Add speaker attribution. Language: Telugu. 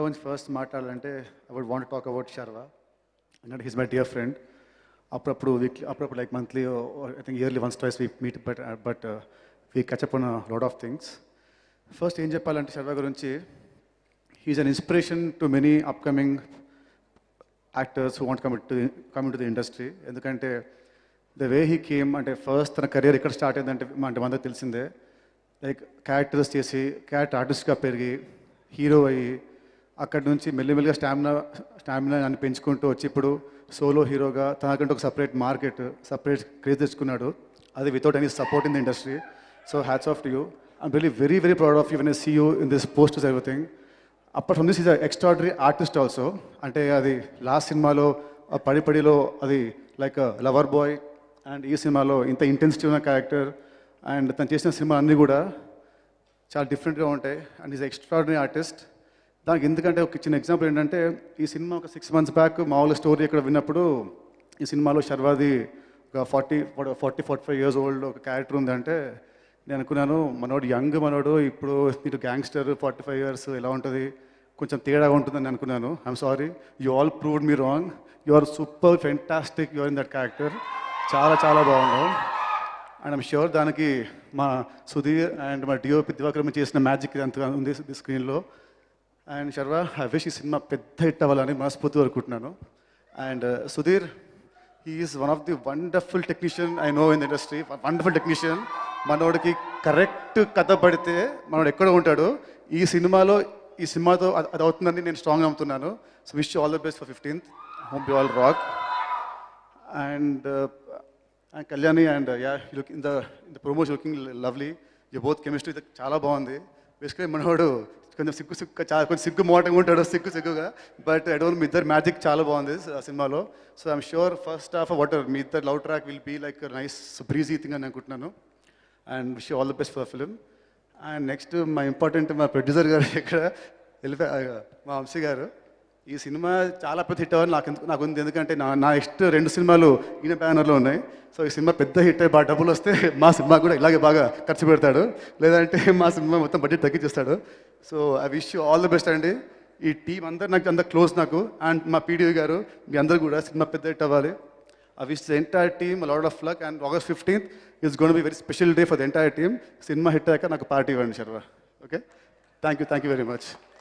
Speaker 1: గురించి ఫస్ట్ మాట్లాడాలంటే I would want talk about Sharwa ఎందుకంటే హీస్ మై డియర్ ఫ్రెండ్ అప్పుడప్పుడు వీక్లీ అప్పుడప్పుడు like monthly I think yearly once twice we meet but but we catch up an lot of things first ఏం చెప్పాలంటే శర్వా గురించి he's an inspiration to many upcoming actors want come to come to the industry ఎందుకంటే ద వే హీ కేమ్ అంటే ఫస్ట్ తన కెరియర్ ఎక్కడ స్టార్ట్ అయిందంటే మా అంటే మనకు తెలిసిందే లైక్ క్యారెక్టర్స్ చేసి క్యారెక్టర్ ఆర్టిస్ట్గా పెరిగి హీరో అయ్యి అక్కడి నుంచి మెల్లిమెల్లిగా స్టామినా స్టామినా అని పెంచుకుంటూ వచ్చి ఇప్పుడు సోలో హీరోగా తనకంటూ ఒక సపరేట్ మార్కెట్ సపరేట్ క్రేజ్ తెచ్చుకున్నాడు అది without any support in the industry so hats off to you I'm really very very proud of you when I see you in this post everything apart from this is extraordinary artist also అంటే అది లాస్ట్ సినిమాలో ఆ పడి పడిలో అది లైక్ లవర్ బాయ్ అండ్ ఈ సినిమాలో ఇంత ఇంటెన్సిటీ ఉన్న క్యారెక్టర్ అండ్ తను చేసిన సినిమాలు అన్నీ కూడా చాలా డిఫరెంట్గా ఉంటాయి అండ్ ఈజ్ ఎక్స్ట్రాడరీ ఆర్టిస్ట్ దానికి ఎందుకంటే ఒక చిన్న ఎగ్జాంపుల్ ఏంటంటే ఈ సినిమా ఒక సిక్స్ మంత్స్ బ్యాక్ మామూలు స్టోరీ ఇక్కడ విన్నప్పుడు ఈ సినిమాలో శర్వాది ఒక forty forty forty five years old ఒక క్యారెక్టర్ ఉందంటే నేను అనుకున్నాను మనోడు యంగ్ మనోడు ఇప్పుడు ఇటు గ్యాంగ్స్టర్ ఫార్టీ ఫైవ్ ఇయర్స్ ఎలా ఉంటుంది కొంచెం తేడాగా ఉంటుందని అనుకున్నాను I'm sorry you all proved me wrong you are super fantastic you are in that character చాలా చాలా బాగున్నావు అండ్ ఐమ్ షూర్ దానికి మా సుధీర్ అండ్ మా డిఓపి దివాకర్ చేసిన మ్యాజిక్ అంతగా ఉంది స్క్రీన్లో అండ్ శర్వా ఐ విష్ ఈ సినిమా పెద్ద హిట్ అవ్వాలని మనస్ఫూర్తి అనుకుంటున్నాను and Sudheer is one of the wonderful technician I know in industry wonderful technician మనోడికి కరెక్ట్ కథ పడితే మనోడు ఎక్కడ ఉంటాడు ఈ సినిమాలో ఈ సినిమాతో అది అది అవుతుందని నేను స్ట్రాంగ్ నమ్ముతున్నాను so wish all the best for fifteenth hope you all rock and and Kalyani and yeah look in the in the promotion looking lovely you both chemistry చాలా బాగుంది బేసికలీ మనవాడు కొంచెం సిగ్గు సిగ్గు చాలా కొంచెం సిగ్గు మోటంగా ఉంటాడు సిగ్గు సిగ్గుగా బట్ ఐ డోంట్ మీ ఇద్దరు మ్యాజిక్ చాలా బాగుంది ఆ సినిమాలో so I'm sure first half what మీ ఇద్దరు love track will be like nice breezy thing అని అనుకుంటున్నాను and wish all the best for film and next మా ఇంపార్టెంట్ మా ప్రొడ్యూసర్ గారు ఇక్కడ వెళ్ళిపోయి మా వంశీ గారు ఈ సినిమా చాలా పెద్ద హిట్ అవ్వని నాకు ఎందుకు నాకు ఉంది ఎందుకంటే నా నా నెక్స్ట్ రెండు సినిమాలు ఈయన బ్యానర్లో ఉన్నాయి సో ఈ సినిమా పెద్ద హిట్ అయ్యి బాగా డబ్బులు వస్తే మా సినిమా కూడా ఇలాగే బాగా ఖర్చు పెడతాడు లేదంటే మా సినిమా మొత్తం బడ్జెట్ తగ్గించేస్తాడు so I wish you all the best అండి ఈ టీం అందరు నాకు అందరు క్లోజ్ నాకు అండ్ మా పీడిఓ గారు మీ అందరు కూడా సినిమా పెద్ద హిట్ అవ్వాలి I wish the entire team lot of luck and August fifteenth is gonna be very special day for the entire team cinema hit అయ్యాక నాకు పార్టీ ఇవ్వండి Sharwa okay thank you thank you very much